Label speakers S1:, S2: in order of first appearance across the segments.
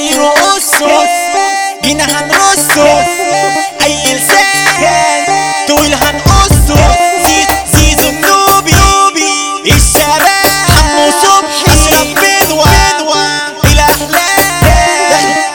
S1: يرقصوا جينا هنرصوا اي لسان تقول هنقصوا زيد زيزو النوبي الشباب حمو صبحي اشرف بدوى الاحلام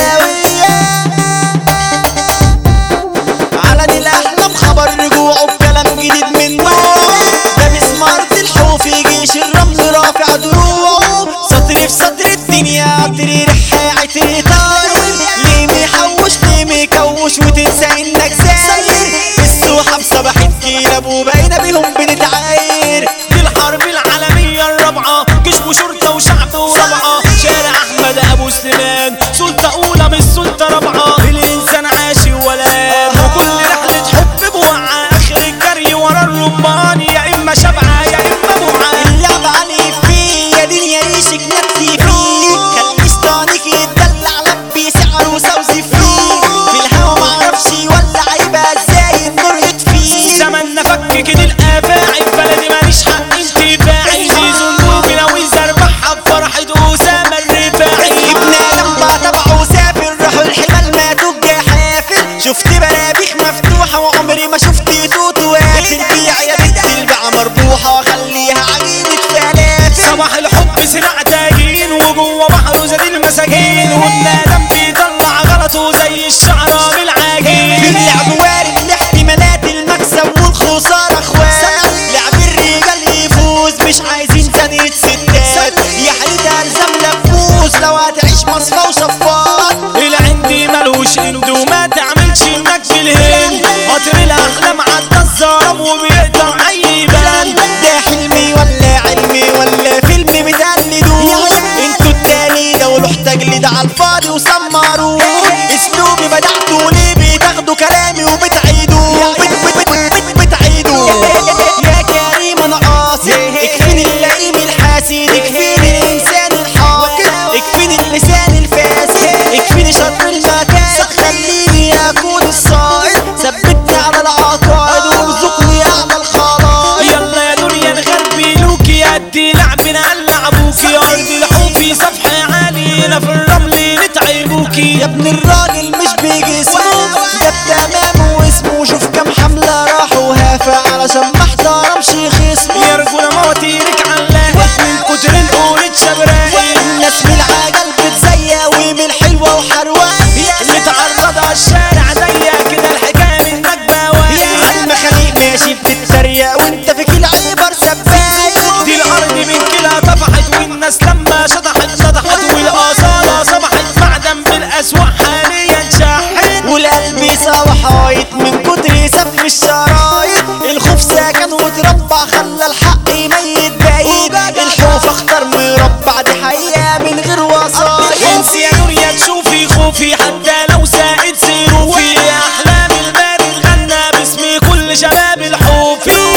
S1: علني الاحلام خبر رجوعه بكلام جديد من نوعه ده مسمارة الحوفي جيش الرمل رافع دروعه سطر في سطر الدنيا عطري ريحة عطري طار ليه ميحوش ليه ميكوش وتنسى انك ساير السوحة بصباحة كيلاب وبقينا بيهم بنتعاير
S2: دي الحرب العالمية الرابعة جيش وشرطة وشعب ورابعة شارع أحمد أبو سليمان سلطة أولى مش سلطة رابعة الإنسان عاشي ولام وكل رحلة حب بوعة آخر الجري ورا الرمان يا إما شبعة يا إما بوعة
S1: اللعب عليه فيه يا دنيا ريشك نفسي فيه خلي شيطانك يتدلع لبي سعر وسوزي فيه في الهوا معرفش يولع يبقى ازاي النور يطفيه
S2: زماننا فك كده الافاعي في بلدي ماليش حق انتفاعي زيزو النوبي ناوي زربحها بفرحة أسامة الرفاعي
S1: ابن ادم بقى تبعه سافر راحوا الحمال ماتوا الجحافل شفت بلابيخ مفتوحة وعمري ما شفت توت واكل بيع يا بنت البيعة مربوحة خليها عجينة فلافل
S2: صباح الحب صناعة تاجين وجوه بحره زاد المساجين والندم بيطلع غلطه زي الشعرة
S1: في
S2: بالعجين
S1: اللعب وارد لاحتمالات المكسب والخسارة اخوات لعب الرجال يفوز مش عايزين ثانية ستات يا حالتها الزم لفوز لو هتعيش مصفى وصفات
S2: العندي ملوش اند وما تعملش انك في الهند قطر الاحلام عدى الظلام وبيقطع اي بند
S1: ده حلمي ولا علمي ولا فيلم بتقلدوه انتوا التاني دولوا تجليد على الفاضي وسمروه اسلوبي بدعتوا ليه بتاخدوا كلامي وبتعيدوه بت- بت- بت- بت- بتعيدوه يا كريم انا قاصد اكفيني اللئيم الحاسد اكفيني الانسان الحاقد اكفيني اللسان الفاسد اكفيني شر المكاسب خليني اكون الصائد ثبتني على العقائد وارزقني اعلى الخرائط
S2: يلا يا دنيا نغربي لوكي قد لعبنا نلعبوكي ارض الحوفي صفحة عالي هنا في الرمل نتعبوكي
S1: يا ابن الراجل مش بيجي اسمه ده بتمام واسمه شوف كام حملة راحوا هافة علشان ما احترمش خصمه
S2: يا رجولة مواتيرك علاقت من كتر القول اتشبراقت
S1: الناس من العجل بتزيق ومن حلوة وحروقة
S2: اللي تعرض على الشارع زيك كده الحكاية منك بواقي
S1: المخاليق ماشي بتتريق وانت فيك العبر سباق
S2: دي الارض من كلها طفحت والناس لما شطحت شطحت والاصالة صبحت معدن بالاسواق حاليا شاحت
S1: والقلب صبح عايط من كتر سف الشرايط الخوف سكن وتربع خلى الحق ميت بعيد الحوف اختار مربع دي حقيقة من غير وسايط
S2: انسي يا دنيا تشوفي خوفي حتى لو سائد سيروفي احلام الباري غنى باسم كل شباب الحوفي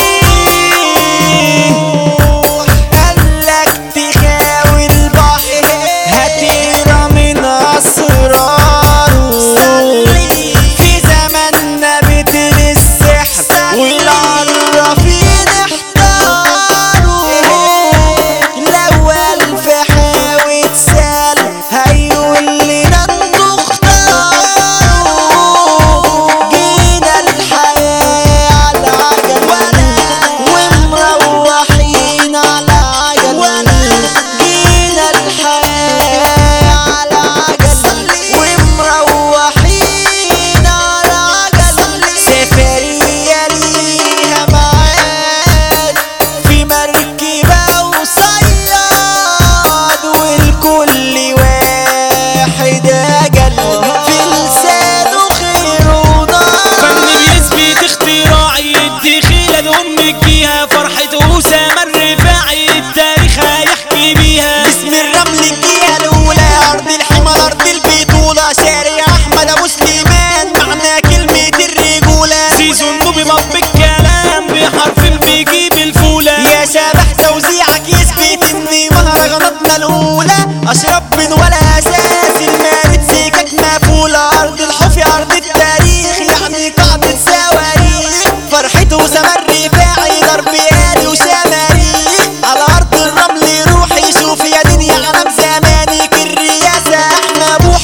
S1: قالك تخاوي البحر هتقرا من اسراره في زماننا بتر السحر والعرافين احتاروا لو الف حاوي تسال هيقول لنا انتوا اختاروا جينا الحياة على عجل ومروحين على عجل جينا الحياة على عجل ومروحين على عجل سفرية ليها معاد في مركبة وصياد والكل واحد أجل في لسانه خير ونار
S2: فن بيثبت اختراعي الدخيلة لأمك فيها فرحة أسامة الرفاعي التاريخ هيحكي بيها
S1: اسم الرمل الجهة الأولى أرض الحمار أرض البطولة شارع أحمد أبو سليمان معنى كلمة الرجولة
S2: سيزون نوبي مب الكلام بحرف بيجيب الفولة
S1: يا شبح توزيعك يثبت إن مهرجاناتنا الأولى أشرب من ولا أساس المارد سكك مقفولة أرض الحوفي أرض التاريخ يعني قاعدة صواريخ فرحته سمر رفاعي ضرب آلي وشماريخ على أرض الرمل روحي شوف يا دنيا علم زمانك الرئاسة احنا أبو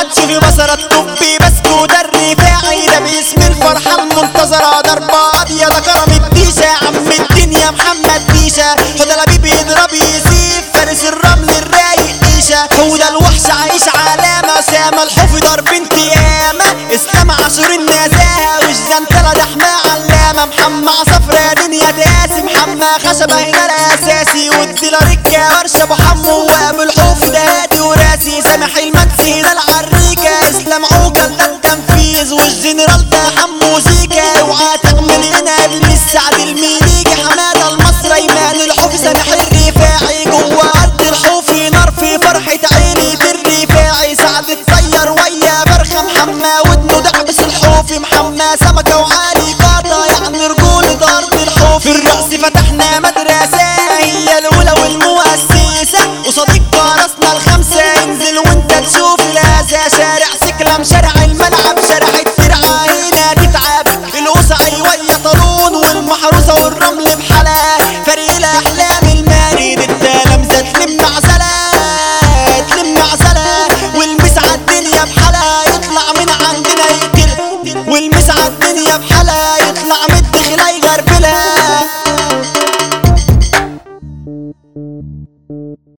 S1: هتشوفي بصرة طبي بسكوت الرفاعي ده باسم الفرحان منتظرة ضربة قاضية ده كرم الديشة عم الدنيا محمد ديشة حوده لبيب يضرب يسيف فارس الرمل الرايق ديشة حوده الوحش عايش علامة سامة الحوفي ضرب انتقامة اسلام عاشور النزاهة والجنتلة ده حماه علامة محمد صفرا يا دنيا تقاسي محمد خشبة هنا الأساسي والديلر الكورشة أبو حمو وأبو الحوف ده هادي وراسي سامح المنسي هنا العريكة اسلام عوكل ده التنفيذ والجنرال ده حمو زيكا اوعى تعمل هنا ابن السعد الميليكي حمادة المصري ايمان الحوف سامح الرفاعي جوه ارض الحوفي نار في فرحة عيني الرفاعي سعد الطير ويا برخة محمد